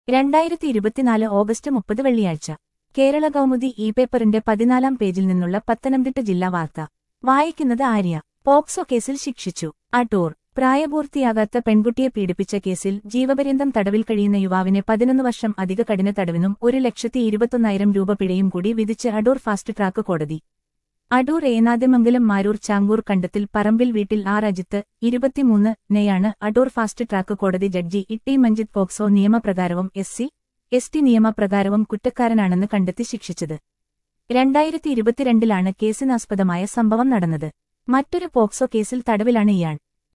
രണ്ടായിരത്തി ഇരുപത്തിനാല് ഓഗസ്റ്റ് മുപ്പത് വെള്ളിയാഴ്ച കേരള കൗമുദി ഇ പേപ്പറിന്റെ പതിനാലാം പേജിൽ നിന്നുള്ള പത്തനംതിട്ട ജില്ലാ വാർത്ത വായിക്കുന്നത് ആര്യ പോക്സോ കേസിൽ ശിക്ഷിച്ചു അടൂർ പ്രായപൂർത്തിയാകാത്ത പെൺകുട്ടിയെ പീഡിപ്പിച്ച കേസിൽ ജീവപര്യന്തം തടവിൽ കഴിയുന്ന യുവാവിന് പതിനൊന്ന് വർഷം അധിക കഠിന തടവിനും ഒരു ലക്ഷത്തി ഇരുപത്തൊന്നായിരം രൂപ പിഴയും കൂടി വിധിച്ച് അടൂർ ഫാസ്റ്റ് ട്രാക്ക് കോടതി അടൂർ ഏനാദ്യമംഗലം മാരൂർ ചാങ്കൂർ കണ്ടത്തിൽ പറമ്പിൽ വീട്ടിൽ ആർ അജിത്ത് ഇരുപത്തിമൂന്ന് നെയാണ് അടൂർ ഫാസ്റ്റ് ട്രാക്ക് കോടതി ജഡ്ജി ഇട്ടി മഞ്ജിത് പോക്സോ നിയമപ്രകാരവും എസ് സി എസ് ടി നിയമപ്രകാരവും കുറ്റക്കാരനാണെന്ന് കണ്ടെത്തി ശിക്ഷിച്ചത് രണ്ടായിരത്തി ഇരുപത്തിരണ്ടിലാണ് കേസിനാസ്പദമായ സംഭവം നടന്നത് മറ്റൊരു പോക്സോ കേസിൽ തടവിലാണ് ഇയാൾ